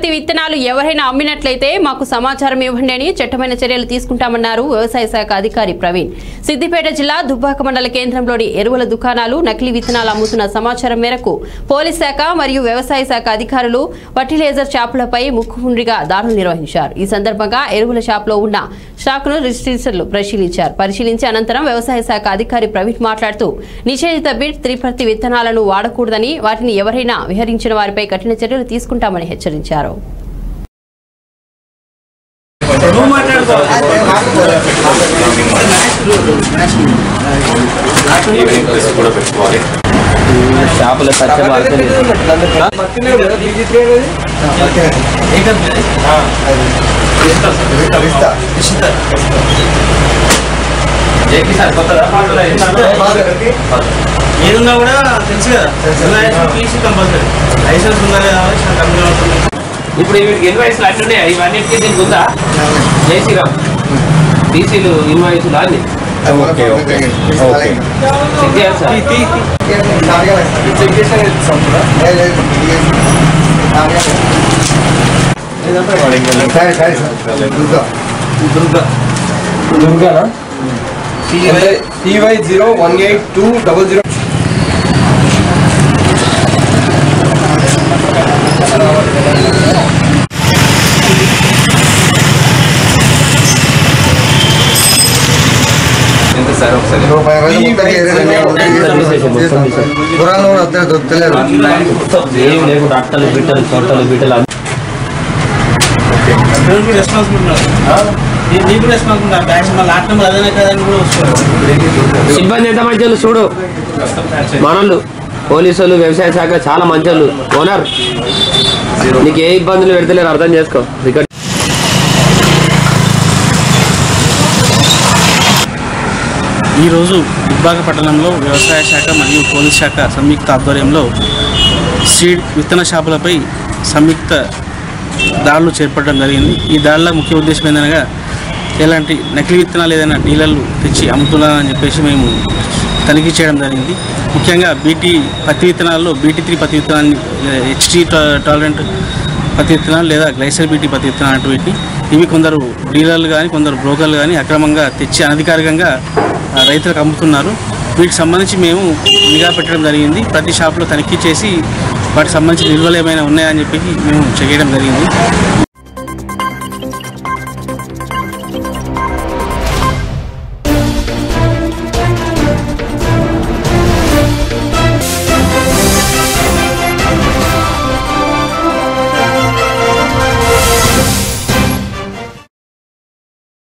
పత్తి విత్తనాలు ఎవరైనా అమ్మినట్లయితే మాకు సమాచారం ఇవ్వండి అని చట్టమైన చర్యలు తీసుకుంటామన్నారు వ్యవసాయ శాఖ అధికారి ప్రవీణ్ సిద్దిపేట జిల్లా దుబ్బాక మండల కేంద్రంలోని ఎరువుల దుకాణాలు నకిలీ విత్తనాలు అమ్ముతున్న సమాచారం మేరకు పోలీస్ శాఖ మరియు వ్యవసాయ శాఖ అధికారులు ఫర్టిలైజర్ షాపులపై ముక్కుముండిగా దాడులు నిర్వహించారు ఈ సందర్భంగా ఎరువుల షాపులో ఉన్న స్టాక్ను రిజిస్ట్రేషన్లు పరిశీలించారు పరిశీలించి అనంతరం వ్యవసాయ శాఖ అధికారి ప్రవీణ్ మాట్లాడుతూ నిషేధిత బిడ్ త్రిపత్తి విత్తనాలను వాడకూడదని వాటిని ఎవరైనా విహరించిన వారిపై కఠిన చర్యలు తీసుకుంటామని హెచ్చరించారు చేపల పచ్చ వార్తలు ఏదున్నా కూడా తెలుసు కదా లైసెన్స్ తీసి కంపల్సరీ లైసెన్స్ ఉందా లేదా కంపెనీ ఉంటుంది ఇప్పుడు వీటికి ఇన్వాయిస్లు అట్లున్నాయి ఇవన్నిటికీ దీనికి ఉందా జై శ్రీరామ్ టీసీలు ఇన్వాయిస్లు అన్ని ఓకే ఓకే ఓకే చెక్ చేయాలి సార్ చెక్ చేసిన దుర్గానా TY zero one eight two double zero ఎంత సార్ ఒకసారి పురాణం అర్థం దొరుకుతలేదు ఏం లేకుండా అట్టలు బిట్టలు చొట్టలు బిట్టలు అన్ని రెస్పాన్సిబుల్ ఉన్నారు నీకు రెస్పాన్సిబుల్ ఉన్నారు బ్యాచ్ మళ్ళీ లాస్ట్ నెంబర్ అదేనే కదా అని కూడా వస్తారు సిబ్బంది ఎంత మంచి చూడు మనోళ్ళు పోలీసులు వ్యవసాయ శాఖ చాలా మంచి ఓనర్ నీకు ఏ ఇబ్బందులు పెడతలేరు అర్థం చేసుకో ఇక్కడ ఈరోజు దుబ్బాక పట్టణంలో వ్యవసాయ శాఖ మరియు పోలీస్ శాఖ సంయుక్త ఆధ్వర్యంలో సీడ్ విత్తన షాపులపై సంయుక్త దాడులు చేపట్టడం జరిగింది ఈ దాడుల ముఖ్య ఉద్దేశం ఏంటనగా ఎలాంటి నకిలీ విత్తనాలు ఏదైనా డీలర్లు తెచ్చి అమ్ముతున్నారని చెప్పేసి మేము తనిఖీ చేయడం జరిగింది ముఖ్యంగా బీటీ పత్తి విత్తనాల్లో బీటీ త్రీ పత్తి విత్తనాన్ని హెచ్టీ టాలరెంట్ పత్తి విత్తనాలు లేదా గ్లైసర్ బీటీ పత్తి విత్తనాలు అటు వీటిని ఇవి కొందరు డీలర్లు కానీ కొందరు బ్రోకర్లు కానీ అక్రమంగా తెచ్చి అనధికారికంగా ఆ, రైతులకు అమ్ముతున్నారు వీటికి సంబంధించి మేము నిఘా పెట్టడం జరిగింది ప్రతి షాప్లో తనిఖీ చేసి వాటికి సంబంధించిన నిల్వలు ఏమైనా ఉన్నాయని చెప్పి మేము చేయడం జరిగింది